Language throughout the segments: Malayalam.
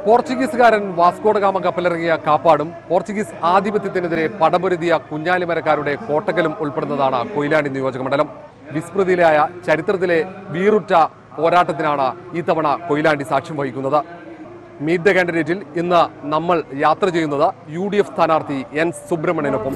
പോർച്ചുഗീസുകാരൻ വാസ്കോഡ ഗാമ കപ്പലിറങ്ങിയ കാപ്പാടും പോർച്ചുഗീസ് ആധിപത്യത്തിനെതിരെ പടപൊരുതിയ കുഞ്ഞാലിമരക്കാരുടെ കോട്ടക്കലും ഉൾപ്പെടുന്നതാണ് കൊയിലാണ്ടി നിയോജക മണ്ഡലം വിസ്മൃതിയിലായ ചരിത്രത്തിലെ വീറുറ്റ പോരാട്ടത്തിനാണ് ഇത്തവണ കൊയിലാണ്ടി സാക്ഷ്യം വഹിക്കുന്നത് മീറ്റ് ദ കാൻഡിഡേറ്റിൽ ഇന്ന് നമ്മൾ യാത്ര ചെയ്യുന്നത് യു ഡി എഫ് സ്ഥാനാർത്ഥി എൻ സുബ്രഹ്മണ്യനൊപ്പം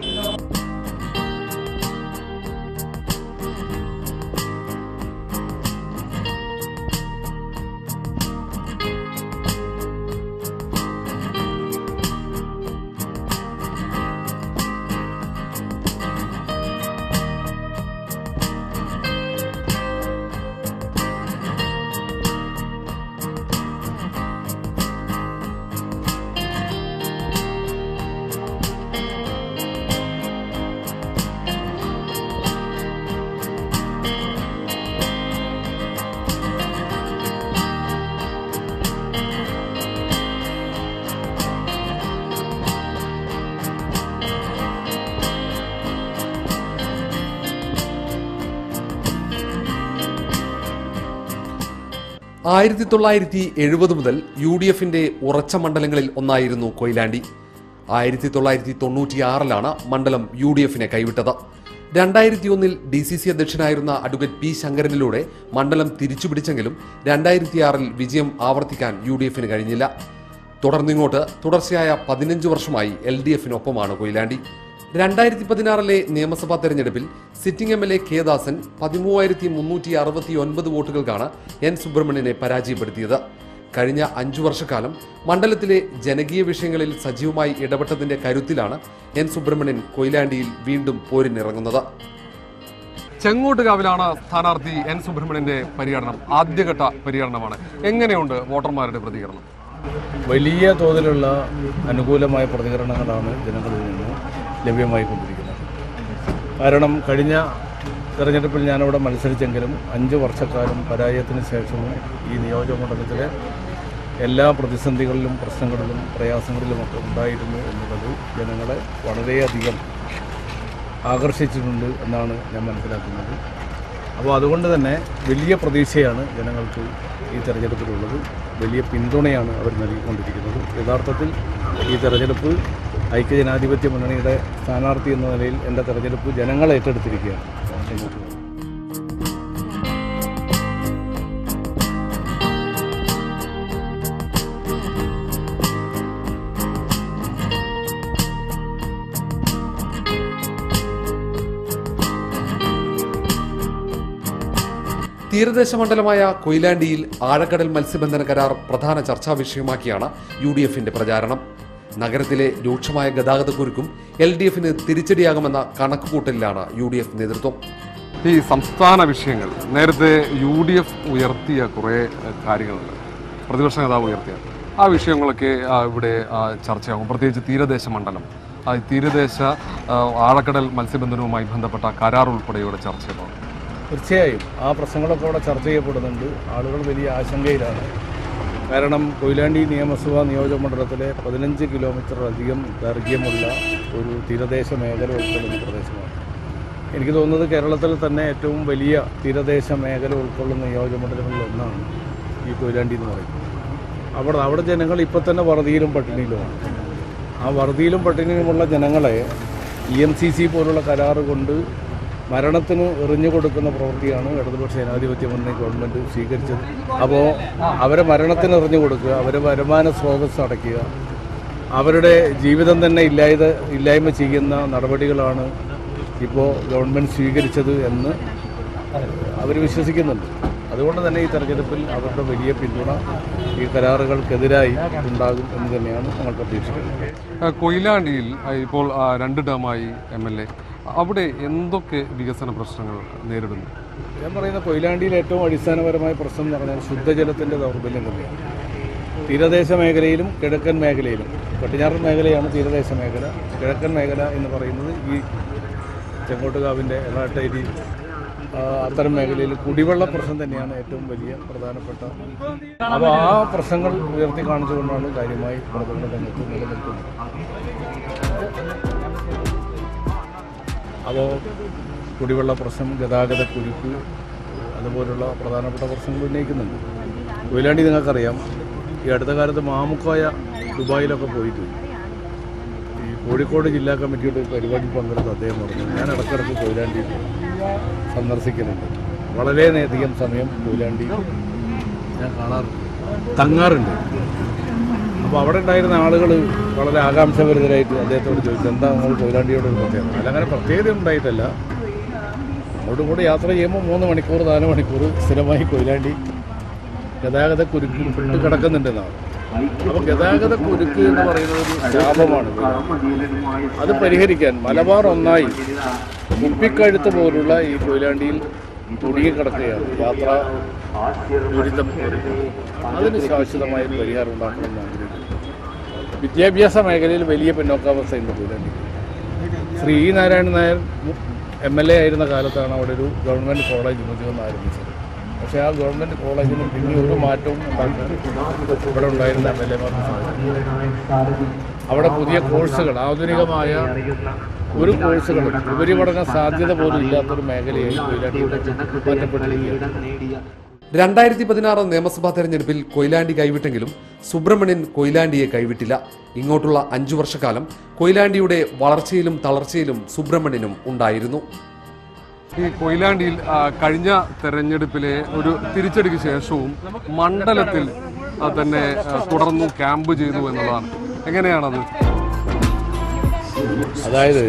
ആയിരത്തി തൊള്ളായിരത്തി എഴുപത് മുതൽ യു ഡി എഫിന്റെ ഉറച്ച മണ്ഡലങ്ങളിൽ ഒന്നായിരുന്നു കൊയിലാണ്ടി ആയിരത്തി തൊള്ളായിരത്തി തൊണ്ണൂറ്റിയാറിലാണ് മണ്ഡലം യു ഡി എഫിനെ കൈവിട്ടത് രണ്ടായിരത്തി ഒന്നിൽ ഡി സി സി അധ്യക്ഷനായിരുന്ന അഡ്വക്കേറ്റ് പി ശങ്കരനിലൂടെ മണ്ഡലം തിരിച്ചുപിടിച്ചെങ്കിലും രണ്ടായിരത്തിയാറിൽ വിജയം ആവർത്തിക്കാൻ യു ഡി എഫിന് കഴിഞ്ഞില്ല തുടർന്നിങ്ങോട്ട് തുടർച്ചയായ പതിനഞ്ച് വർഷമായി എൽ ഡി എഫിനൊപ്പമാണ് കൊയിലാണ്ടി രണ്ടായിരത്തി പതിനാറിലെ നിയമസഭാ തെരഞ്ഞെടുപ്പിൽ sitting M L A K Dasan പതിമൂവായിരത്തി മുന്നൂറ്റി അറുപത്തി ഒൻപത് വോട്ടുകൾക്കാണ് എൻ സുബ്രഹ്മണ്യനെ പരാജയപ്പെടുത്തിയത് കഴിഞ്ഞ അഞ്ചു വർഷക്കാലം മണ്ഡലത്തിലെ ജനകീയ വിഷയങ്ങളിൽ സജീവമായി ഇടപെട്ടതിന്റെ കരുത്തിലാണ് എൻ സുബ്രഹ്മണ്യൻ കൊയിലാണ്ടിയിൽ വീണ്ടും പോരിനിറങ്ങുന്നത് ചെങ്ങോട്ടുകാവിലാണ് സ്ഥാനാർത്ഥി എൻ സുബ്രഹ്മണ്യന്റെ പര്യടനം ആദ്യഘട്ട പര്യടനമാണ് എങ്ങനെയുണ്ട് വോട്ടർമാരുടെ പ്രതികരണം വലിയ തോതിലുള്ള അനുകൂലമായ പ്രതികരണങ്ങളാണ് ജനങ്ങളിൽ നിന്ന് ലഭ്യമായിക്കൊണ്ടിരിക്കുന്നത് കാരണം കഴിഞ്ഞ തെരഞ്ഞെടുപ്പിൽ ഞാനവിടെ മത്സരിച്ചെങ്കിലും അഞ്ച് വർഷക്കാലം പരാജയത്തിന് ശേഷവും ഈ നിയോജകമണ്ഡലത്തിലെ എല്ലാ പ്രതിസന്ധികളിലും പ്രശ്നങ്ങളിലും പ്രയാസങ്ങളിലുമൊക്കെ ഉണ്ടായിരുന്നു എന്നുള്ളത് ജനങ്ങളെ വളരെയധികം ആകർഷിച്ചിട്ടുണ്ട് എന്നാണ് ഞാൻ മനസ്സിലാക്കുന്നത് അപ്പോൾ അതുകൊണ്ട് തന്നെ വലിയ പ്രതീക്ഷയാണ് ജനങ്ങൾക്ക് ഈ തെരഞ്ഞെടുപ്പിലുള്ളത് വലിയ പിന്തുണയാണ് അവർ നൽകിക്കൊണ്ടിരിക്കുന്നത് യഥാർത്ഥത്തിൽ ഈ തെരഞ്ഞെടുപ്പ് ഐക്യജനാധിപത്യ മുന്നണിയുടെ സ്ഥാനാർത്ഥി എന്ന നിലയിൽ എൻ്റെ തെരഞ്ഞെടുപ്പ് ജനങ്ങൾ ഏറ്റെടുത്തിരിക്കുകയാണ് തീരദേശ മണ്ഡലമായ കൊയിലാണ്ടിയിൽ ആഴക്കടൽ മത്സ്യബന്ധന കരാർ പ്രധാന ചർച്ചാ വിഷയമാക്കിയാണ് യു ഡി എഫിന്റെ പ്രചാരണം നഗരത്തിലെ രൂക്ഷമായ ഗതാഗതക്കുരുക്കും എൽ ഡി എഫിന് തിരിച്ചടിയാകുമെന്ന കണക്കുകൂട്ടലിലാണ് യു ഡി എഫ് നേതൃത്വം ഈ സംസ്ഥാന വിഷയങ്ങൾ നേരത്തെ യു ഡി എഫ് ഉയർത്തിയ കുറേ കാര്യങ്ങളുണ്ട് പ്രതിപക്ഷ നേതാവ് ഉയർത്തിയ ആ വിഷയങ്ങളൊക്കെ ആ, ഇവിടെ ആ, ചർച്ചയാകും പ്രത്യേകിച്ച് തീരദേശ മണ്ഡലം ആ തീരദേശ ആ, ആഴക്കടൽ മത്സ്യബന്ധനവുമായി ബന്ധപ്പെട്ട കരാർ ഉൾപ്പെടെയുള്ള ചർച്ചകളാണ് തീർച്ചയായും ആ പ്രശ്നങ്ങളൊക്കെ അവിടെ ചർച്ച ചെയ്യപ്പെടുന്നുണ്ട് ആളുകൾ വലിയ ആശങ്കയിലാണ് കാരണം കൊയിലാണ്ടി നിയമസഭാ നിയോജക മണ്ഡലത്തിലെ പതിനഞ്ച് കിലോമീറ്റർ അധികം ദൈർഘ്യമുള്ള ഒരു തീരദേശ മേഖല ഉൾക്കൊള്ളുന്ന പ്രദേശമാണ് എനിക്ക് തോന്നുന്നത് കേരളത്തിൽ തന്നെ ഏറ്റവും വലിയ തീരദേശ മേഖല ഉൾക്കൊള്ളുന്ന നിയോജക മണ്ഡലങ്ങളിൽ ഒന്നാണ് ഈ കൊയിലാണ്ടി എന്ന് പറയുന്നത് അവിടെ അവിടെ ജനങ്ങൾ ഇപ്പോൾ തന്നെ വറുതിയിലും പട്ടിണിയിലുമാണ് ആ വറുതിയിലും പട്ടിണിയിലുമുള്ള ജനങ്ങളെ ഇ എം സി സി പോലുള്ള കരാറ് കൊണ്ട് മരണത്തിന് എറിഞ്ഞു കൊടുക്കുന്ന പ്രവൃത്തിയാണ് ഇടതുപക്ഷ ജനാധിപത്യ മുന്നണി ഗവൺമെൻറ് സ്വീകരിച്ചത് അപ്പോൾ അവരെ മരണത്തിന് എറിഞ്ഞു കൊടുക്കുക അവരെ വരുമാന സ്രോതസ് അടയ്ക്കുക അവരുടെ ജീവിതം തന്നെ ഇല്ലായത് ഇല്ലായ്മ ചെയ്യുന്ന നടപടികളാണ് ഇപ്പോൾ ഗവൺമെൻറ് സ്വീകരിച്ചത് എന്ന് അവർ വിശ്വസിക്കുന്നുണ്ട് അതുകൊണ്ട് തന്നെ ഈ തെരഞ്ഞെടുപ്പിൽ അവരുടെ വലിയ പിന്തുണ ഈ കരാറുകൾക്കെതിരായി ഉണ്ടാകും എന്ന് തന്നെയാണ് ഞങ്ങൾ പ്രതീക്ഷിക്കുന്നത് ആ, കൊയിലാണ്ടിയിൽ ആ, ഇപ്പോൾ ആ, രണ്ട് ടേമായി എം എൽ എ അവിടെ എന്തൊക്കെ വികസന പ്രശ്നങ്ങൾ നേരിടുന്നു ഞാൻ പറയുന്ന കൊയിലാണ്ടിയിൽ ഏറ്റവും അടിസ്ഥാനപരമായ പ്രശ്നം എന്ന് പറഞ്ഞാൽ ശുദ്ധജലത്തിൻ്റെ ദൗർബല്യം തന്നെയാണ് തീരദേശ മേഖലയിലും കിഴക്കൻ മേഖലയിലും പട്ടിഞ്ഞാറൻ മേഖലയാണ് തീരദേശ മേഖല കിഴക്കൻ മേഖല എന്ന് പറയുന്നത് ഈ ചെങ്കോട്ടുകാവിൻ്റെ എളാട്ടേരി ആ, അത്തരം മേഖലയിൽ കുടിവെള്ള പ്രശ്നം തന്നെയാണ് ഏറ്റവും വലിയ പ്രധാനപ്പെട്ട അപ്പോൾ ആ പ്രശ്നങ്ങൾ ഉയർത്തി കാണിച്ചുകൊണ്ടാണ് കാര്യമായി പ്രചരണ രംഗത്ത് നിലനിൽക്കുന്നത് അപ്പോൾ കുടിവെള്ള പ്രശ്നം ഗതാഗത കുരുക്ക് അതുപോലുള്ള പ്രധാനപ്പെട്ട പ്രശ്നങ്ങൾ ഉന്നയിക്കുന്നുണ്ട് കൊയിലാണ്ടി നിങ്ങൾക്കറിയാം ഈ അടുത്ത കാലത്ത് മാമുക്കോയ ദുബായിലൊക്കെ പോയിട്ട് ഈ കോഴിക്കോട് ജില്ലാ കമ്മിറ്റിയുടെ ഒരു പരിപാടിയിൽ പങ്കെടുത്ത് അദ്ദേഹം പറഞ്ഞു ഞാൻ ഇടയ്ക്കിടയ്ക്ക് കൊയിലാണ്ടി സന്ദർശിക്കുന്നുണ്ട് വളരെയധികം സമയം കൊയിലാണ്ടി ഞാൻ കാണാറുണ്ട് തങ്ങാറുണ്ട് അപ്പോൾ അവിടെ ഉണ്ടായിരുന്ന ആളുകൾ വളരെ ആകാംക്ഷഭരിതരായിട്ട് അദ്ദേഹത്തോട് ചോദിച്ചു എന്താ നിങ്ങൾ കൊയിലാണ്ടിയോട് ഒരു പ്രത്യേകത അല്ല അങ്ങനെ പ്രത്യേകത ഉണ്ടായിട്ടല്ല അങ്ങോട്ടും കൂടെ യാത്ര ചെയ്യുമ്പോൾ മൂന്ന് മണിക്കൂർ നാല് മണിക്കൂർ സ്ഥിരമായി കൊയിലാണ്ടി ഗതാഗത കുരുക്ക് പെട്ട് കിടക്കുന്നുണ്ടെന്നാണ് അപ്പോൾ ഗതാഗത കുരുക്ക് എന്ന് പറയുന്നത് ഒരു ശാപമാണ് അത് പരിഹരിക്കാൻ മലബാർ ഒന്നായി കുപ്പിക്കഴുത്ത് പോലുള്ള ഈ കൊയിലാണ്ടിയിൽ കുടുങ്ങിക്കിടക്കുകയാണ് യാത്ര ദുരിതം അതിന് ശാശ്വതമായ ഒരു പരിഹാരം ഉണ്ടാക്കണമെന്ന് ആഗ്രഹിക്കുന്നു വിദ്യാഭ്യാസ മേഖലയിൽ വലിയ പിന്നോക്കാവസ്ഥയുണ്ട് Koyilandy Shri E Narayanan Nair M L A ആയിരുന്ന കാലത്താണ് അവിടെ ഒരു ഗവൺമെൻറ് കോളേജ് മുതിർന്ന് ആരംഭിച്ചത് പക്ഷേ ആ ഗവൺമെൻറ് കോളേജിന് പിന്നെ ഒരു മാറ്റവും ഉണ്ടാക്കാൻ ഇവിടെ ഉണ്ടായിരുന്ന എം എൽ എമാർക്ക് സാധിച്ചു അവിടെ പുതിയ കോഴ്സുകൾ ആധുനികമായ ഒരു കോഴ്സുകളും ഉപരിപഠന സാധ്യത പോലും ഇല്ലാത്തൊരു മേഖലയായി കൊയിലാണ്ടിയുടെ മാറ്റപ്പെട്ടിരിക്കുകയാണ് രണ്ടായിരത്തി പതിനാറ് നിയമസഭാ തെരഞ്ഞെടുപ്പിൽ കൊയിലാണ്ടി കൈവിട്ടെങ്കിലും സുബ്രഹ്മണ്യൻ കൊയിലാണ്ടിയെ കൈവിട്ടില്ല ഇങ്ങോട്ടുള്ള അഞ്ചു വർഷക്കാലം കൊയിലാണ്ടിയുടെ വളർച്ചയിലും തളർച്ചയിലും സുബ്രഹ്മണ്യനും ഉണ്ടായിരുന്നു ഈ കൊയിലാണ്ടിയിൽ ആ, കഴിഞ്ഞ തെരഞ്ഞെടുപ്പിലെ ഒരു തിരിച്ചടിക്ക് ശേഷവും മണ്ഡലത്തിൽ ആ, തന്നെ ആ, തുടർന്നു ക്യാമ്പ് ചെയ്തു എന്നുള്ളതാണ് എങ്ങനെയാണത് അതായത്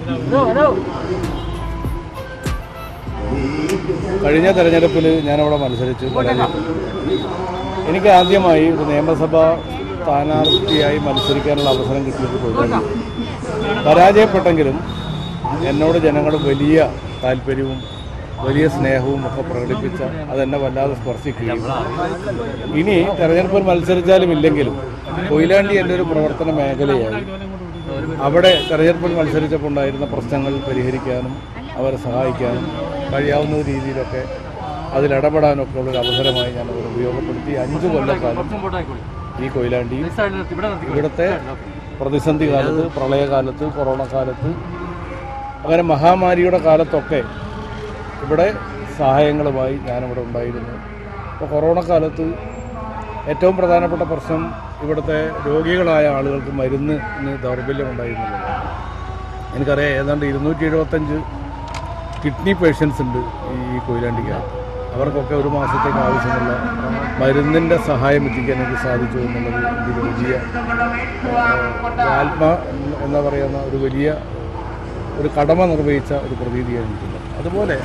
കഴിഞ്ഞ തെരഞ്ഞെടുപ്പിൽ ഞാനവിടെ മത്സരിച്ച് പരാജയപ്പെട്ടു എനിക്ക് ആദ്യമായി ഒരു നിയമസഭാ സ്ഥാനാർത്ഥിയായി മത്സരിക്കാനുള്ള അവസരം കിട്ടിയത് കൊയിലാണ്ടി പരാജയപ്പെട്ടെങ്കിലും എന്നോട് ജനങ്ങൾ വലിയ താല്പര്യവും വലിയ സ്നേഹവും ഒക്കെ പ്രകടിപ്പിച്ച അതെന്നെ വല്ലാതെ സ്പർശിക്കുകയും ഇനി തെരഞ്ഞെടുപ്പിൽ മത്സരിച്ചാലും ഇല്ലെങ്കിലും കൊയിലാണ്ടി എൻ്റെ ഒരു പ്രവർത്തന മേഖലയായി അവിടെ തെരഞ്ഞെടുപ്പിൽ മത്സരിച്ചപ്പോൾ ഉണ്ടായിരുന്ന പ്രശ്നങ്ങൾ പരിഹരിക്കാനും അവരെ സഹായിക്കാനും കഴിയാവുന്ന രീതിയിലൊക്കെ അതിലിടപെടാനൊക്കെ ഉള്ളൊരു അവസരമായി ഞാൻ അവർ ഉപയോഗപ്പെടുത്തി അഞ്ച് കൊല്ലക്കാലം ഈ കൊയിലാണ്ടിയിൽ ഇവിടുത്തെ പ്രതിസന്ധി കാലത്ത് പ്രളയകാലത്ത് കൊറോണ കാലത്ത് അങ്ങനെ മഹാമാരിയുടെ കാലത്തൊക്കെ ഇവിടെ സഹായങ്ങളുമായി ഞാനിവിടെ ഉണ്ടായിരുന്നു അപ്പോൾ കൊറോണ കാലത്ത് ഏറ്റവും പ്രധാനപ്പെട്ട പ്രശ്നം ഇവിടുത്തെ രോഗികളായ ആളുകൾക്ക് മരുന്നിന് ദൗർബല്യം ഉണ്ടായിരുന്നുള്ളത് എനിക്കറിയാം ഏതാണ്ട് ഇരുന്നൂറ്റി എഴുപത്തഞ്ച് കിഡ്നി പേഷ്യൻസ് ഉണ്ട് ഈ കൊയിലാണ്ടിക്കകത്ത് അവർക്കൊക്കെ ഒരു മാസത്തേക്ക് ആവശ്യമുള്ള മരുന്നിൻ്റെ സഹായം എത്തിക്കാൻ എനിക്ക് സാധിച്ചു എന്നുള്ളത് ഒരു വലിയ ഏഹ്, ആത്മ എന്താ പറയുന്ന ഒരു വലിയ ഒരു കടമ നിർവഹിച്ച ഒരു പ്രതീതിയാണ് എനിക്കുള്ളത് അതുപോലെ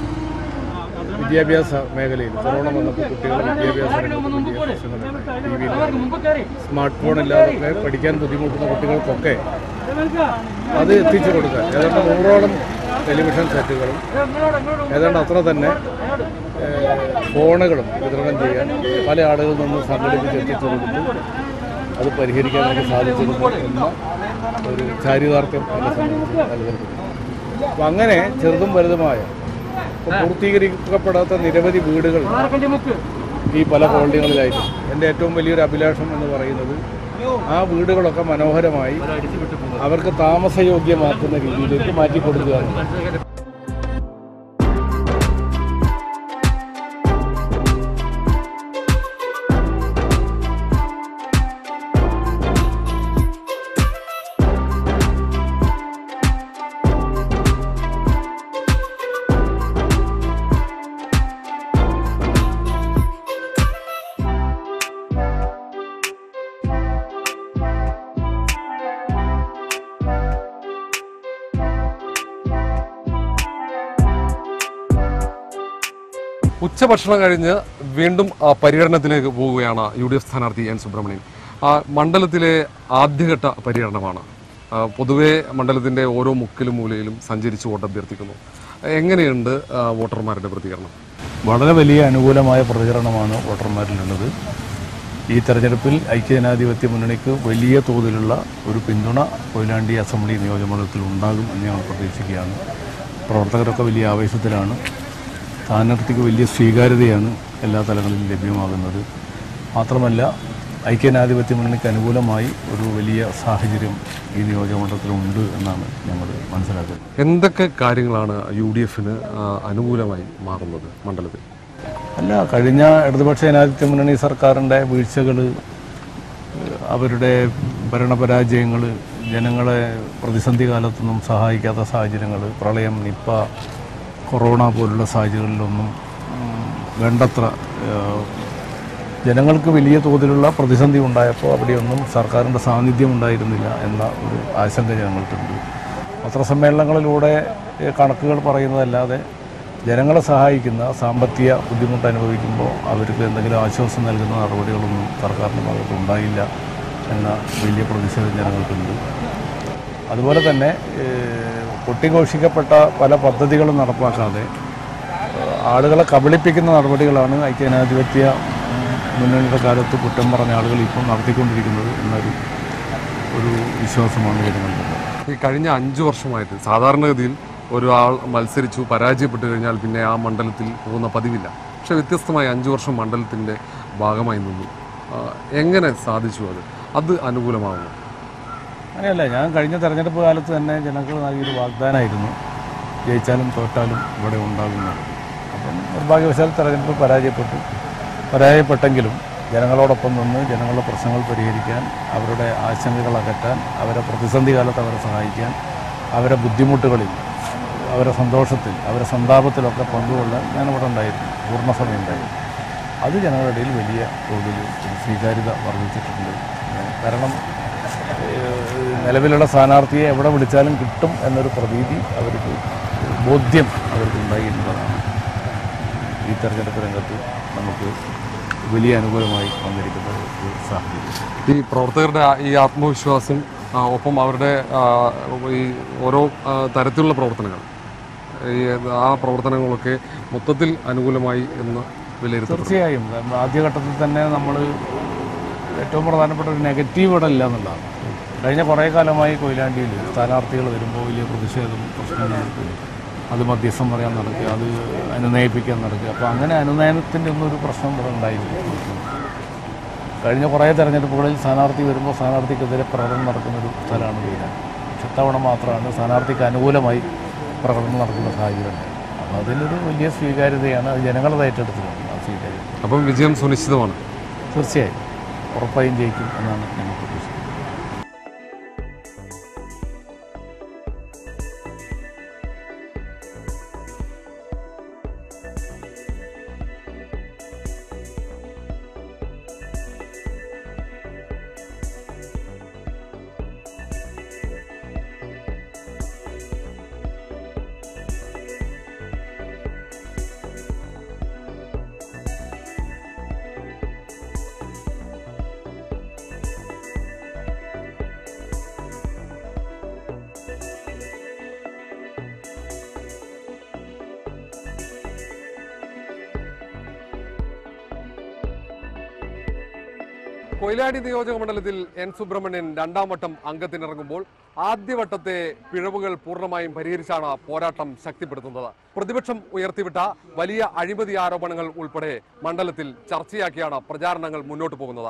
വിദ്യാഭ്യാസ മേഖലയിൽ കൊറോണ വന്നപ്പോൾ കുട്ടികളുടെ വിദ്യാഭ്യാസ രംഗത്ത് വലിയ പ്രശ്നങ്ങളുണ്ടായി ടി വി സ്മാർട്ട് ഫോൺ ഇല്ലാതൊക്കെ പഠിക്കാൻ ബുദ്ധിമുട്ടുന്ന കുട്ടികൾക്കൊക്കെ അത് എത്തിച്ചു കൊടുക്കാൻ ഏതാണ്ട് നൂറോളം ടെലിവിഷൻ സെറ്റുകളും ഏതാണ്ട് അത്ര തന്നെ ഏഹ്, ഫോണുകളും വിതരണം ചെയ്യാൻ പല ആളുകളിൽ നിന്ന് സംഘടിപ്പിച്ച് എത്തിച്ചു കൊടുത്ത് അത് പരിഹരിക്കാൻ എനിക്ക് സാധിച്ചിരുന്നു എന്ന ഒരു ചാരിതാർത്ഥ്യം എന്നെ സംബന്ധിച്ച് നിലനിൽക്കുന്നു അപ്പം അങ്ങനെ ചെറുതും വലുതുമായ ഇപ്പൊ പൂർത്തീകരിക്കപ്പെടാത്ത നിരവധി വീടുകൾ ഈ പല കോളനികളിലായിട്ട് എൻ്റെ ഏറ്റവും വലിയൊരു അഭിലാഷം എന്ന് പറയുന്നത് ആ വീടുകളൊക്കെ മനോഹരമായി അവർക്ക് താമസയോഗ്യമാക്കുന്ന രീതിയിലേക്ക് മാറ്റി കൊടുക്കുക എന്നുള്ളതാണ്. ഉച്ചഭക്ഷണം കഴിഞ്ഞ് വീണ്ടും ആ, പര്യടനത്തിലേക്ക് പോവുകയാണ് യു ഡി എഫ് സ്ഥാനാർത്ഥി എൻ സുബ്രഹ്മണ്യൻ ആ മണ്ഡലത്തിലെ ആദ്യഘട്ട പര്യടനമാണ് ആ, പൊതുവെ മണ്ഡലത്തിന്റെ ഓരോ മുക്കിലും മൂലയിലും സഞ്ചരിച്ച് വോട്ട് അഭ്യർത്ഥിക്കുന്നു എങ്ങനെയുണ്ട് ആ, വോട്ടർമാരുടെ പ്രതികരണം വളരെ വലിയ അനുകൂലമായ പ്രചരണമാണ് വോട്ടർമാരിലുള്ളത് ഈ തെരഞ്ഞെടുപ്പിൽ ഐക്യജനാധിപത്യ മുന്നണിക്ക് വലിയ തോതിലുള്ള ഒരു പിന്തുണ കൊയിലാണ്ടി അസംബ്ലി നിയോജകമണ്ഡലത്തിൽ ഉണ്ടാകും എന്ന് ഞങ്ങൾ പ്രതീക്ഷിക്കുകയാണ് പ്രവർത്തകരൊക്കെ വലിയ ആവേശത്തിലാണ് സ്ഥാനാർത്ഥിക്ക് വലിയ സ്വീകാര്യതയാണ് എല്ലാ തലങ്ങളിലും ലഭ്യമാകുന്നത് മാത്രമല്ല ഐക്യജനാധിപത്യ മുന്നണിക്ക് അനുകൂലമായി ഒരു വലിയ സാഹചര്യം ഈ നിയോജകമണ്ഡലത്തിലുണ്ട് എന്നാണ് ഞങ്ങൾ മനസ്സിലാക്കുന്നത് എന്തൊക്കെ കാര്യങ്ങളാണ് യു ഡി എഫിന് അനുകൂലമായി മാറുന്നത് മണ്ഡലത്തിൽ അല്ല കഴിഞ്ഞ ഇടതുപക്ഷ ജനാധിപത്യ മുന്നണി സർക്കാരിൻ്റെ വീഴ്ചകൾ അവരുടെ ഭരണപരാജയങ്ങൾ ജനങ്ങളെ പ്രതിസന്ധി കാലത്തൊന്നും സഹായിക്കാത്ത സാഹചര്യങ്ങൾ പ്രളയം നിപ്പ കൊറോണ പോലുള്ള സാഹചര്യങ്ങളിലൊന്നും ഉം, വേണ്ടത്ര ഏഹ്, ജനങ്ങൾക്ക് വലിയ തോതിലുള്ള പ്രതിസന്ധി ഉണ്ടായപ്പോൾ അവിടെയൊന്നും സർക്കാരിൻ്റെ സാന്നിധ്യം ഉണ്ടായിരുന്നില്ല എന്ന ഒരു ആശങ്ക ജനങ്ങൾക്കുണ്ട് പത്രസമ്മേളനങ്ങളിലൂടെ ഏഹ്, കണക്കുകൾ പറയുന്നതല്ലാതെ ജനങ്ങളെ സഹായിക്കുന്ന സാമ്പത്തിക ബുദ്ധിമുട്ട് അനുഭവിക്കുമ്പോൾ അവർക്ക് എന്തെങ്കിലും ആശ്വാസം നൽകുന്ന നടപടികളൊന്നും സർക്കാരിൻ്റെ ഭാഗത്ത് ഉണ്ടായില്ല എന്ന വലിയ പ്രതിഷേധം ജനങ്ങൾക്കുണ്ട് അതുപോലെ തന്നെ ഏഹ്, കൊട്ടിഘോഷിക്കപ്പെട്ട പല പദ്ധതികളും നടപ്പാക്കാതെ ഏഹ്, ആളുകളെ കബളിപ്പിക്കുന്ന നടപടികളാണ് ഐക്യജനാധിപത്യ ഉം, മുന്നണിയുടെ കാലത്ത് കുറ്റം പറഞ്ഞ ആളുകൾ ഇപ്പം നടത്തിക്കൊണ്ടിരിക്കുന്നത് എന്നൊരു ഒരു വിശ്വാസമാണ് ജനങ്ങൾക്കുള്ളത് ഈ കഴിഞ്ഞ അഞ്ചു വർഷമായിട്ട് സാധാരണഗതിയിൽ ഒരാൾ മത്സരിച്ചു പരാജയപ്പെട്ടു കഴിഞ്ഞാൽ പിന്നെ ആ മണ്ഡലത്തിൽ പോകുന്ന പതിവില്ല പക്ഷെ വ്യത്യസ്തമായി അഞ്ചു വർഷം മണ്ഡലത്തിൻ്റെ ഭാഗമായി നിന്നു ആ, എങ്ങനെ സാധിച്ചു അത് അത് അനുകൂലമാകുന്നു അങ്ങനെയല്ല ഞാൻ കഴിഞ്ഞ തെരഞ്ഞെടുപ്പ് കാലത്ത് തന്നെ ജനങ്ങൾ നൽകിയൊരു വാഗ്ദാനമായിരുന്നു ജയിച്ചാലും തോറ്റാലും ഇവിടെ ഉണ്ടാകുന്നത് അപ്പം നിർഭാഗ്യവശാൽ തെരഞ്ഞെടുപ്പ് പരാജയപ്പെട്ടു പരാജയപ്പെട്ടെങ്കിലും ജനങ്ങളോടൊപ്പം നിന്ന് ജനങ്ങളുടെ പ്രശ്നങ്ങൾ പരിഹരിക്കാൻ അവരുടെ ആശങ്കകൾ അകറ്റാൻ അവരെ പ്രതിസന്ധി കാലത്ത് അവരെ സഹായിക്കാൻ അവരെ ബുദ്ധിമുട്ടുകളിൽ അവരെ സന്തോഷത്തിൽ അവരെ സന്താപത്തിലൊക്കെ പങ്കുകൊള്ളാൻ ഞാനിവിടെ ഉണ്ടായിരുന്നു പൂർണ്ണസമയം ഉണ്ടായിരുന്നു അത് ജനങ്ങളുടെ ഇടയിൽ വലിയ തോതിൽ സ്വീകാര്യത വർദ്ധിച്ചിട്ടുണ്ട് കാരണം ഏഹ് നിലവിലുള്ള സ്ഥാനാർത്ഥിയെ എവിടെ വിളിച്ചാലും കിട്ടും എന്നൊരു പ്രതീതി അവർക്ക് ബോധ്യം അവർക്ക് ഉണ്ടായിട്ടുള്ളതാണ് ഈ തെരഞ്ഞെടുപ്പ് രംഗത്ത് നമുക്ക് വലിയ അനുകൂലമായി വന്നിരിക്കുന്ന ഒരു സാഹചര്യം ഈ പ്രവർത്തകരുടെ ആ- ഈ ആത്മവിശ്വാസം ആ, ഒപ്പം അവരുടെ ആ, ഈ ഓരോ ആ, തരത്തിലുള്ള പ്രവർത്തനങ്ങൾ ഈ ആ പ്രവർത്തനങ്ങളൊക്കെ മൊത്തത്തിൽ അനുകൂലമായി എന്ന് വിലയിരുത്തപ്പെടുന്നു തീർച്ചയായും കാരണം ആദ്യഘട്ടത്തിൽ തന്നെ നമ്മൾ ഏറ്റവും പ്രധാനപ്പെട്ട ഒരു നെഗറ്റീവ് ഇവിടെ ഇല്ല എന്നുള്ളതാണ് കഴിഞ്ഞ കുറേ കാലമായി കൊയിലാണ്ടിയിൽ സ്ഥാനാർത്ഥികൾ വരുമ്പോൾ വലിയ പ്രതിഷേധം പ്രശ്നങ്ങൾക്ക് അത് മധ്യസ്ഥം പറയാൻ നടക്കുക അത് അനുനയിപ്പിക്കാൻ നടക്കുക അപ്പോൾ അങ്ങനെ അനുനയനത്തിൻ്റെ ഒന്നും ഒരു പ്രശ്നം ഇവിടെ ഉണ്ടായില്ല കഴിഞ്ഞ കുറേ തെരഞ്ഞെടുപ്പുകളിൽ സ്ഥാനാർത്ഥി വരുമ്പോൾ സ്ഥാനാർത്ഥിക്കെതിരെ പ്രകടനം നടക്കുന്നൊരു സ്ഥലമാണ് കൊയിലാണ്ടി പക്ഷെ ഇത്തവണ മാത്രമാണ് സ്ഥാനാർത്ഥിക്ക് അനുകൂലമായി പ്രകടനം നടക്കുന്ന സാഹചര്യം ഉണ്ടായത് അപ്പോൾ അതിലൊരു വലിയ സ്വീകാര്യതയാണ് അത് ജനങ്ങളത് ഏറ്റെടുത്തിട്ടുണ്ട് ആ സ്വീകാര്യത അപ്പം വിജയം സുനിശ്ചിതമാണ് തീർച്ചയായും ഉറപ്പായും ജയിക്കും എന്നാണ് ഞങ്ങൾ പ്രതീക്ഷിക്കുന്നത് കൊയിലാടി നിയോജക മണ്ഡലത്തിൽ എൻ സുബ്രഹ്മണ്യൻ രണ്ടാം വട്ടം അംഗത്തിനിറങ്ങുമ്പോൾ ആദ്യവട്ടത്തെ പിഴവുകൾ പൂർണ്ണമായും പരിഹരിച്ചാണ് പോരാട്ടം ശക്തിപ്പെടുത്തുന്നത് പ്രതിപക്ഷം ഉയർത്തിവിട്ട വലിയ അഴിമതി ആരോപണങ്ങൾ ഉൾപ്പെടെ മണ്ഡലത്തിൽ ചർച്ചയാക്കിയാണ് പ്രചാരണങ്ങൾ മുന്നോട്ട് പോകുന്നത്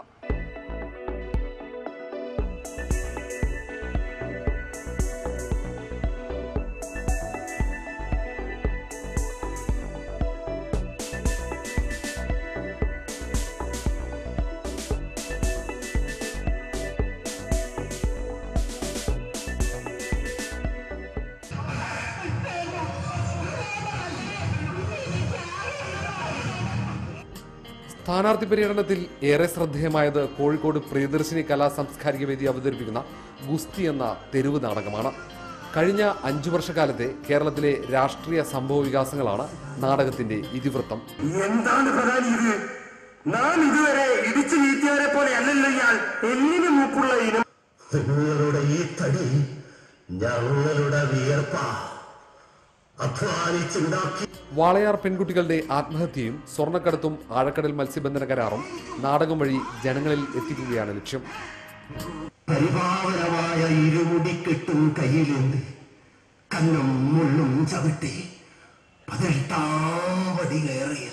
സ്ഥാനാർത്ഥി പര്യടനത്തിൽ ഏറെ ശ്രദ്ധേയമായത് കോഴിക്കോട് പ്രിയദർശിനി കലാ സാംസ്കാരിക വേദി അവതരിപ്പിക്കുന്ന ഗുസ്തി എന്ന തെരുവ് നാടകമാണ് കഴിഞ്ഞ അഞ്ചു വർഷക്കാലത്തെ കേരളത്തിലെ രാഷ്ട്രീയ സംഭവ വികാസങ്ങളാണ് നാടകത്തിന്റെ ഇതിവൃത്തം എന്താണ് പ്രധാനി ഇത് നാം ഇതുവരെ ഇടിച്ചു വീഴ്ത്തിയവരെ പോലെ അല്ലല്ലോ ഇയാൾ എല്ലിന് മൂപ്പുള്ള ഇനം നിങ്ങളുടെ ഈ തടി ഞങ്ങളുടെ വിയർപ്പ അധ്വാനിച്ചുണ്ടാക്കി വാളയാർ പെൺകുട്ടികളുടെ ആത്മഹത്യയും സ്വർണ്ണക്കടത്തും ആഴക്കടൽ മത്സ്യബന്ധന കരാറും നാടകം വഴി ജനങ്ങളിൽ എത്തിക്കുകയാണ് ലക്ഷ്യം പരിഭാവനമായ ഇരുമുടിക്കെട്ടും കയ്യിലേന്ത് കണ്ണും മുള്ളും ചവിട്ടി പതിനെട്ടാം പടി കയറിയ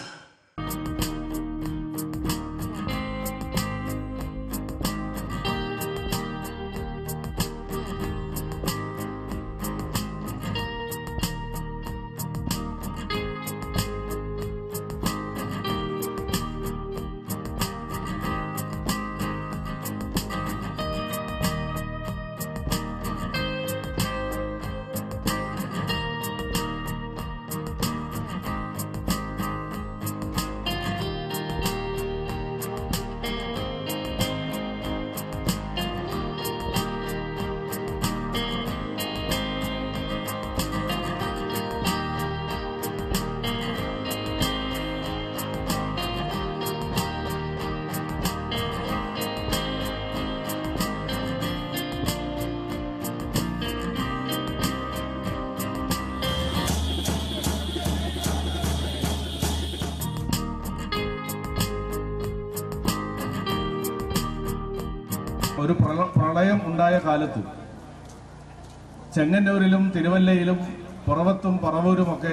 ഒരു പ്രള- പ്രളയം ഉണ്ടായ കാലത്ത് ചെങ്ങന്നൂരിലും തിരുവല്ലയിലും പുറവത്തും പറവൂരുമൊക്കെ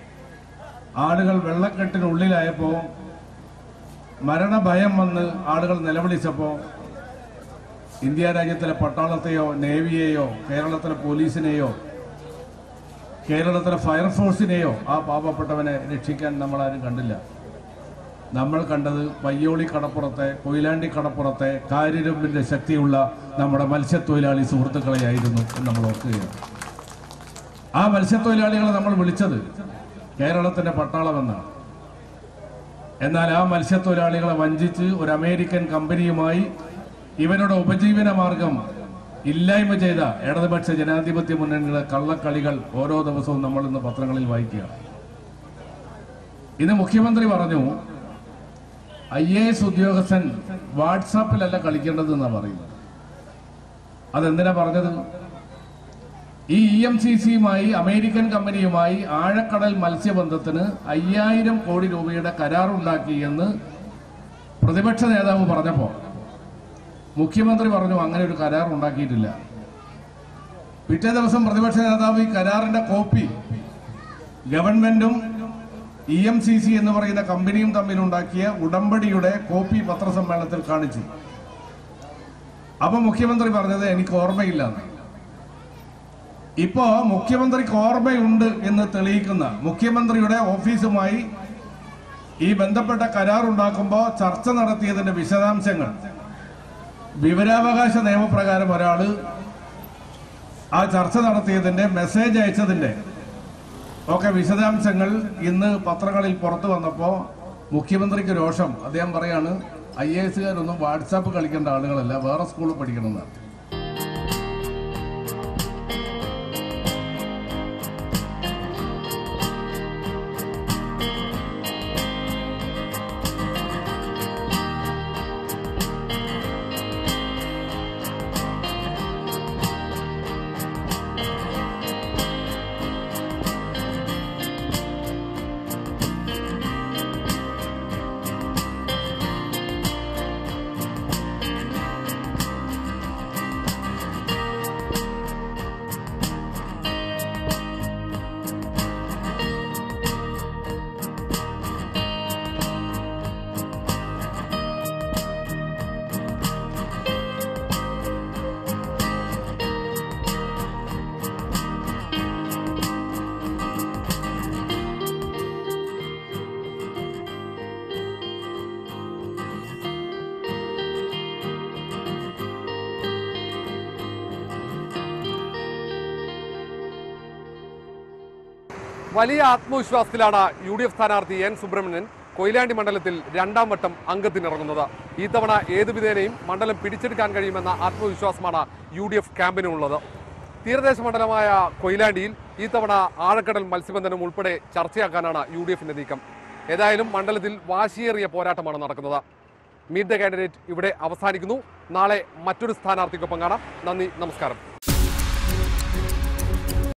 ആളുകൾ വെള്ളക്കെട്ടിനുള്ളിലായപ്പോൾ മരണഭയം വന്ന് ആളുകൾ നിലവിളിച്ചപ്പോൾ ഇന്ത്യ രാജ്യത്തിലെ പട്ടാളത്തെയോ നേവിയെയോ കേരളത്തിലെ പോലീസിനെയോ കേരളത്തിലെ ഫയർഫോഴ്സിനെയോ ആ പാവപ്പെട്ടവനെ രക്ഷിക്കാൻ നമ്മളാരും കണ്ടില്ല നമ്മൾ കണ്ടത് പയ്യോളി കടപ്പുറത്തെ കൊയിലാണ്ടി കടപ്പുറത്തെ കാര്യരമ്പിന്റെ ശക്തിയുള്ള നമ്മുടെ മത്സ്യത്തൊഴിലാളി സുഹൃത്തുക്കളെയായിരുന്നു എന്ന് നമ്മൾ ഓർക്കുകയാണ് ആ മത്സ്യത്തൊഴിലാളികളെ നമ്മൾ വിളിച്ചത് കേരളത്തിന്റെ പട്ടാളമെന്നാണ് എന്നാൽ ആ മത്സ്യത്തൊഴിലാളികളെ വഞ്ചിച്ച് ഒരു അമേരിക്കൻ കമ്പനിയുമായി ഇവരുടെ ഉപജീവന മാർഗം ഇല്ലായ്മ ചെയ്ത ഇടതുപക്ഷ ജനാധിപത്യ മുന്നണിയുടെ കള്ളക്കളികൾ ഓരോ ദിവസവും നമ്മൾ ഇന്ന് പത്രങ്ങളിൽ വായിക്കുകയാണ് ഇന്ന് മുഖ്യമന്ത്രി പറഞ്ഞു ഐ എ എസ് ഉദ്യോഗസ്ഥൻ വാട്സാപ്പിലല്ല കളിക്കേണ്ടത് എന്നാണ് പറയുന്നത് അതെന്തിനാ പറഞ്ഞത് ഈ ഇ എം സി സിയുമായി അമേരിക്കൻ കമ്പനിയുമായി ആഴക്കടൽ മത്സ്യബന്ധത്തിന് അയ്യായിരം കോടി രൂപയുടെ കരാറുണ്ടാക്കി എന്ന് പ്രതിപക്ഷ നേതാവ് പറഞ്ഞപ്പോൾ മുഖ്യമന്ത്രി പറഞ്ഞു അങ്ങനെ ഒരു കരാർ ഉണ്ടാക്കിയിട്ടില്ല പിറ്റേ ദിവസം പ്രതിപക്ഷ നേതാവ് ഈ കരാറിന്റെ കോപ്പി ഗവൺമെന്റും ഇ എം സി സി എന്ന് പറയുന്ന കമ്പനിയും തമ്മിലുണ്ടാക്കിയ ഉടമ്പടിയുടെ കോപ്പി പത്രസമ്മേളനത്തിൽ കാണിച്ചു അപ്പൊ മുഖ്യമന്ത്രി പറഞ്ഞത് എനിക്ക് ഓർമ്മയില്ല എന്ന്. ഇപ്പോ മുഖ്യമന്ത്രിക്ക് ഓർമ്മയുണ്ട് എന്ന് തെളിയിക്കുന്ന മുഖ്യമന്ത്രിയുടെ ഓഫീസുമായി ഈ ബന്ധപ്പെട്ട കരാർ ഉണ്ടാക്കുമ്പോൾ ചർച്ച നടത്തിയതിന്റെ വിശദാംശങ്ങൾ വിവരാവകാശ നിയമപ്രകാരം ഒരാള് ആ ചർച്ച നടത്തിയതിന്റെ മെസ്സേജ് അയച്ചതിന്റെ ഒക്കെ വിശദാംശങ്ങൾ ഇന്ന് പത്രങ്ങളിൽ പുറത്തു വന്നപ്പോൾ മുഖ്യമന്ത്രിക്ക് രോഷം അദ്ദേഹം പറയാണ് ഐ എ എസുകാരൊന്നും വാട്സാപ്പ് കളിക്കേണ്ട ആളുകളല്ല വേറെ സ്കൂളിൽ പഠിക്കണമെന്നാണ് വലിയ ആത്മവിശ്വാസത്തിലാണ് യു ഡി എഫ് സ്ഥാനാർത്ഥി എൻ സുബ്രഹ്മണ്യൻ കൊയിലാണ്ടി മണ്ഡലത്തിൽ രണ്ടാം വട്ടം അംഗത്തിനിറങ്ങുന്നത് ഈ തവണ ഏതു വിധേനയും മണ്ഡലം പിടിച്ചെടുക്കാൻ കഴിയുമെന്ന ആത്മവിശ്വാസമാണ് യു ഡി എഫ് ക്യാമ്പിനുള്ളത് തീരദേശ മണ്ഡലമായ കൊയിലാണ്ടിയിൽ ഈ തവണ ആഴക്കടൽ മത്സ്യബന്ധനം ഉൾപ്പെടെ ചർച്ചയാക്കാനാണ് യു ഡി എഫിന്റെ നീക്കം ഏതായാലും മണ്ഡലത്തിൽ വാശിയേറിയ പോരാട്ടമാണ് നടക്കുന്നത് മീറ്റ് ദ കാൻഡിഡേറ്റ് ഇവിടെ അവസാനിക്കുന്നു നാളെ മറ്റൊരു സ്ഥാനാർത്ഥിക്കൊപ്പം കാണാം നന്ദി നമസ്കാരം